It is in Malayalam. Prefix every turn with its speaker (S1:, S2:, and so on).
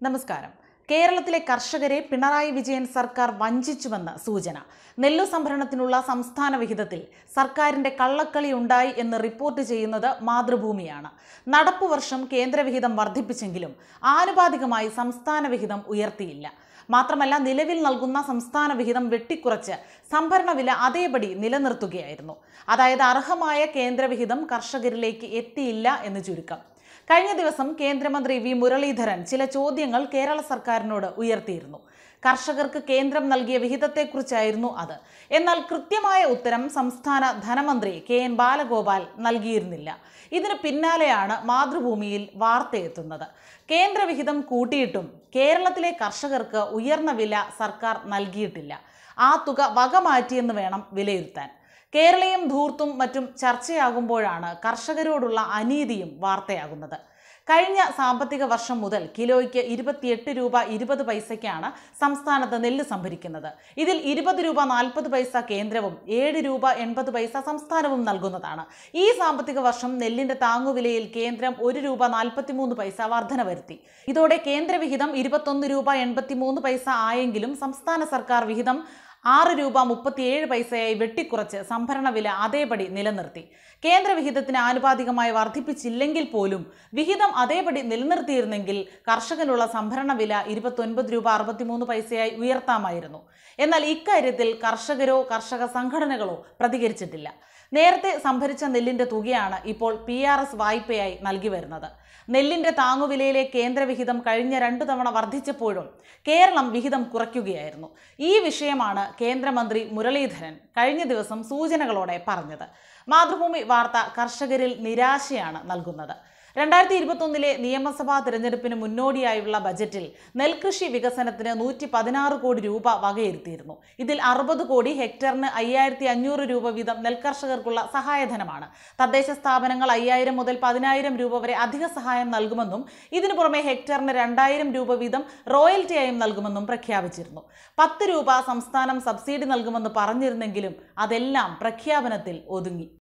S1: നമസ്കാരം കേരളത്തിലെ കർഷകരെ പിണറായി വിജയൻ സർക്കാർ വഞ്ചിച്ചുവെന്ന് സൂചന നെല്ലു സംഭരണത്തിനുള്ള സംസ്ഥാന വിഹിതത്തിൽ സർക്കാരിന്റെ കള്ളക്കളി ഉണ്ടായി എന്ന് റിപ്പോർട്ട് ചെയ്യുന്നത് മാതൃഭൂമിയാണ് നടപ്പു വർഷം കേന്ദ്രവിഹിതം വർദ്ധിപ്പിച്ചെങ്കിലും ആനുപാതികമായി സംസ്ഥാന വിഹിതം ഉയർത്തിയില്ല മാത്രമല്ല നിലവിൽ നൽകുന്ന സംസ്ഥാന വിഹിതം വെട്ടിക്കുറച്ച് സംഭരണ വില അതേപടി നിലനിർത്തുകയായിരുന്നു അതായത് അർഹമായ കേന്ദ്രവിഹിതം കർഷകരിലേക്ക് എത്തിയില്ല എന്ന് ചുരുക്കം കഴിഞ്ഞ ദിവസം കേന്ദ്രമന്ത്രി വി മുരളീധരൻ ചില ചോദ്യങ്ങൾ കേരള സർക്കാരിനോട് ഉയർത്തിയിരുന്നു കർഷകർക്ക് കേന്ദ്രം നൽകിയ വിഹിതത്തെക്കുറിച്ചായിരുന്നു അത് എന്നാൽ കൃത്യമായ ഉത്തരം സംസ്ഥാന ധനമന്ത്രി കെ എൻ ബാലഗോപാൽ നൽകിയിരുന്നില്ല ഇതിന് പിന്നാലെയാണ് മാതൃഭൂമിയിൽ വാർത്തയെത്തുന്നത് കേന്ദ്രവിഹിതം കൂട്ടിയിട്ടും കേരളത്തിലെ കർഷകർക്ക് ഉയർന്ന വില സർക്കാർ നൽകിയിട്ടില്ല ആ തുക വകമാറ്റിയെന്ന് വേണം വിലയിരുത്താൻ കേരളീയം ധൂർത്തും മറ്റും ചർച്ചയാകുമ്പോഴാണ് കർഷകരോടുള്ള അനീതിയും വാർത്തയാകുന്നത് കഴിഞ്ഞ സാമ്പത്തിക വർഷം മുതൽ കിലോയ്ക്ക് ഇരുപത്തിയെട്ട് രൂപ ഇരുപത് പൈസയ്ക്കാണ് സംസ്ഥാനത്ത് നെല്ല് സംഭരിക്കുന്നത് ഇതിൽ ഇരുപത് രൂപ നാൽപ്പത് പൈസ കേന്ദ്രവും ഏഴ് രൂപ എൺപത് പൈസ സംസ്ഥാനവും നൽകുന്നതാണ് ഈ സാമ്പത്തിക വർഷം നെല്ലിന്റെ താങ്ങുവിലയിൽ കേന്ദ്രം ഒരു രൂപ നാൽപ്പത്തിമൂന്ന് പൈസ വർധന വരുത്തി ഇതോടെ കേന്ദ്രവിഹിതം ഇരുപത്തൊന്ന് രൂപ എൺപത്തിമൂന്ന് പൈസ ആയെങ്കിലും സംസ്ഥാന സർക്കാർ വിഹിതം ആറ് രൂപ മുപ്പത്തിയേഴ് പൈസയായി വെട്ടിക്കുറച്ച് സംഭരണ വില അതേപടി നിലനിർത്തി കേന്ദ്ര വിഹിതത്തിന് ആനുപാതികമായി വർദ്ധിപ്പിച്ചില്ലെങ്കിൽ പോലും വിഹിതം അതേപടി നിലനിർത്തിയിരുന്നെങ്കിൽ കർഷകനുള്ള സംഭരണ വില ഇരുപത്തൊൻപത് രൂപ അറുപത്തിമൂന്ന് പൈസയായി ഉയർത്താമായിരുന്നു എന്നാൽ ഇക്കാര്യത്തിൽ കർഷകരോ കർഷക സംഘടനകളോ പ്രതികരിച്ചിട്ടില്ല നേരത്തെ സംഭരിച്ച നെല്ലിന്റെ തുകയാണ് ഇപ്പോൾ പി ആർ എസ് വായ്പയായി നൽകി വരുന്നത് നെല്ലിന്റെ താങ്ങുവിലയിലെ കേന്ദ്രവിഹിതം കഴിഞ്ഞ രണ്ടു തവണ വർദ്ധിച്ചപ്പോഴും കേരളം വിഹിതം കുറയ്ക്കുകയായിരുന്നു ഈ വിഷയമാണ് കേന്ദ്രമന്ത്രി മുരളീധരൻ കഴിഞ്ഞ ദിവസം സൂചനകളോടെ പറഞ്ഞത് മാതൃഭൂമി വാർത്ത കർഷകരിൽ നിരാശയാണ് നൽകുന്നത് രണ്ടായിരത്തി ഇരുപത്തൊന്നിലെ നിയമസഭാ തിരഞ്ഞെടുപ്പിന് മുന്നോടിയായുള്ള ബജറ്റിൽ നെൽകൃഷി വികസനത്തിന് നൂറ്റി പതിനാറ് കോടി രൂപ വകയിരുത്തിയിരുന്നു ഇതിൽ അറുപത് കോടി ഹെക്ടറിന് അയ്യായിരത്തി അഞ്ഞൂറ് രൂപ വീതം നെൽകർഷകർക്കുള്ള സഹായധനമാണ് തദ്ദേശ സ്ഥാപനങ്ങൾ അയ്യായിരം മുതൽ പതിനായിരം രൂപ വരെ അധിക സഹായം നൽകുമെന്നും ഇതിനു പുറമെ ഹെക്ടറിന് രണ്ടായിരം രൂപ വീതം റോയൽറ്റിയായും നൽകുമെന്നും പ്രഖ്യാപിച്ചിരുന്നു പത്ത് രൂപ സംസ്ഥാനം സബ്സിഡി നൽകുമെന്ന് പറഞ്ഞിരുന്നെങ്കിലും അതെല്ലാം പ്രഖ്യാപനത്തിൽ ഒതുങ്ങി